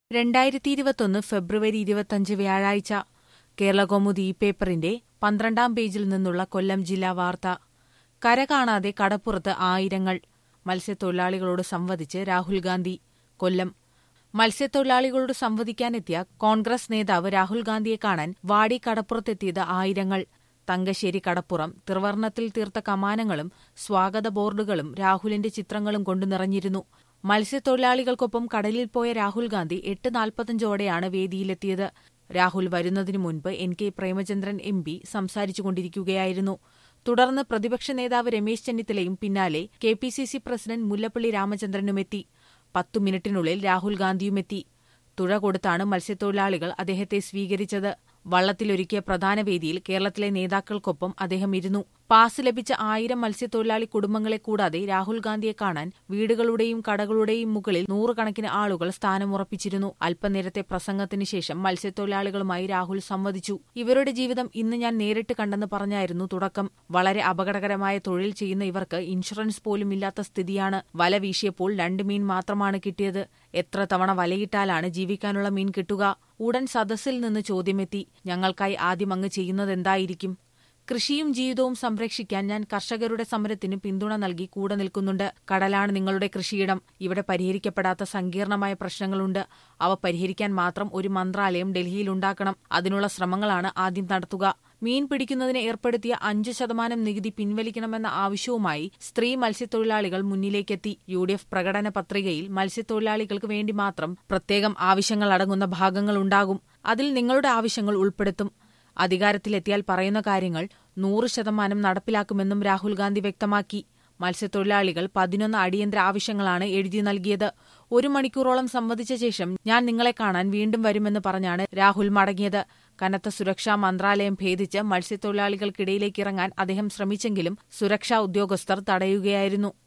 രണ്ടായിരത്തി ഇരുപത്തൊന്ന് ഫെബ്രുവരി ഇരുപത്തഞ്ച് വ്യാഴാഴ്ച കേരളകൗമുദി ഈ പേപ്പറിന്റെ പന്ത്രണ്ടാം പേജിൽ നിന്നുള്ള കൊല്ലം ജില്ലാ വാർത്ത കര കാണാതെ കടപ്പുറത്ത് ആയിരങ്ങൾ മത്സ്യത്തൊഴിലാളികളോട് സംവദിച്ച് രാഹുൽ ഗാന്ധി കൊല്ലം മത്സ്യത്തൊഴിലാളികളോട് സംവദിക്കാനെത്തിയ കോൺഗ്രസ് നേതാവ് രാഹുൽ ഗാന്ധിയെ കാണാൻ വാടി കടപ്പുറത്തെത്തിയത് ആയിരങ്ങൾ തങ്കശ്ശേരി കടപ്പുറം ത്രിവർണത്തിൽ തീർത്ത കമാനങ്ങളും സ്വാഗത ബോർഡുകളും രാഹുലിന്റെ ചിത്രങ്ങളും കൊണ്ടു നിറഞ്ഞിരുന്നു മത്സ്യത്തൊഴിലാളികൾക്കൊപ്പം കടലിൽ പോയ രാഹുൽ ഗാന്ധി എട്ട് നാൽപ്പത്തഞ്ചോടെയാണ് വേദിയിലെത്തിയത് രാഹുൽ വരുന്നതിനു മുൻപ് N K Premachandran M P സംസാരിച്ചുകൊണ്ടിരിക്കുകയായിരുന്നു തുടർന്ന് പ്രതിപക്ഷ നേതാവ് രമേശ് ചെന്നിത്തലയും പിന്നാലെ K P C C president Mullappally രാമചന്ദ്രനുമെത്തി പത്തു മിനിറ്റിനുള്ളിൽ രാഹുൽ ഗാന്ധിയുമെത്തി തുഴ കൊടുത്താണ് മത്സ്യത്തൊഴിലാളികൾ അദ്ദേഹത്തെ സ്വീകരിച്ചത് വള്ളത്തിലൊരുക്കിയ പ്രധാന വേദിയിൽ കേരളത്തിലെ നേതാക്കൾക്കൊപ്പം അദ്ദേഹം ഇരുന്നു പാസ് ലഭിച്ച ആയിരം മത്സ്യത്തൊഴിലാളി കുടുംബങ്ങളെ കൂടാതെ രാഹുൽ ഗാന്ധിയെ കാണാൻ വീടുകളുടെയും കടകളുടെയും മുകളിൽ നൂറുകണക്കിന് ആളുകൾ സ്ഥാനമുറപ്പിച്ചിരുന്നു അല്പനേരത്തെ പ്രസംഗത്തിന് ശേഷം മത്സ്യത്തൊഴിലാളികളുമായി രാഹുൽ സംവദിച്ചു ഇവരുടെ ജീവിതം ഇന്ന് ഞാൻ നേരിട്ട് കണ്ടെന്ന് പറഞ്ഞായിരുന്നു തുടക്കം വളരെ അപകടകരമായ തൊഴിൽ ചെയ്യുന്ന ഇവർക്ക് ഇൻഷുറൻസ് പോലും ഇല്ലാത്ത സ്ഥിതിയാണ് വല വീശിയപ്പോൾ രണ്ട് മീൻ മാത്രമാണ് കിട്ടിയത് എത്ര തവണ വലയിട്ടാലാണ് ജീവിക്കാനുള്ള മീൻ കിട്ടുക ഉടൻ സദസ്സിൽ നിന്ന് ചോദ്യമെത്തി ഞങ്ങൾക്കായി ആദ്യം അങ്ങ് ചെയ്യുന്നതെന്തായിരിക്കും കൃഷിയും ജീവിതവും സംരക്ഷിക്കാൻ ഞാൻ കർഷകരുടെ സമരത്തിന് പിന്തുണ നൽകി കൂടെ നിൽക്കുന്നുണ്ട് കടലാണ് നിങ്ങളുടെ കൃഷിയിടം ഇവിടെ പരിഹരിക്കപ്പെടാത്ത സങ്കീർണമായ പ്രശ്നങ്ങളുണ്ട് അവ പരിഹരിക്കാൻ മാത്രം ഒരു മന്ത്രാലയം ഡൽഹിയിലുണ്ടാക്കണം അതിനുള്ള ശ്രമങ്ങളാണ് ആദ്യം നടത്തുക മീൻ പിടിക്കുന്നതിന് ഏർപ്പെടുത്തിയ അഞ്ചു ശതമാനം നികുതി പിൻവലിക്കണമെന്ന ആവശ്യവുമായി സ്ത്രീ മത്സ്യത്തൊഴിലാളികൾ മുന്നിലേക്കെത്തി യു ഡി എഫ് പ്രകടന പത്രികയിൽ മത്സ്യത്തൊഴിലാളികൾക്ക് വേണ്ടി മാത്രം പ്രത്യേകം ആവശ്യങ്ങൾ അടങ്ങുന്ന ഭാഗങ്ങളുണ്ടാകും അതിൽ നിങ്ങളുടെ ആവശ്യങ്ങൾ ഉൾപ്പെടുത്തും അധികാരത്തിലെത്തിയാൽ പറയുന്ന കാര്യങ്ങൾ നൂറ് ശതമാനം നടപ്പിലാക്കുമെന്നും രാഹുൽ ഗാന്ധി വ്യക്തമാക്കി മത്സ്യത്തൊഴിലാളികൾ പതിനൊന്ന് അടിയന്തര ആവശ്യങ്ങളാണ് എഴുതി നൽകിയത് ഒരു മണിക്കൂറോളം സംവദിച്ച ശേഷം ഞാൻ നിങ്ങളെ കാണാൻ വീണ്ടും വരുമെന്ന് പറഞ്ഞാണ് രാഹുൽ മടങ്ങിയത് കനത്ത സുരക്ഷാ മന്ത്രാലയം ഭേദിച്ച് മത്സ്യത്തൊഴിലാളികൾക്കിടയിലേക്ക് ഇറങ്ങാൻ അദ്ദേഹം ശ്രമിച്ചെങ്കിലും സുരക്ഷാ ഉദ്യോഗസ്ഥർ തടയുകയായിരുന്നു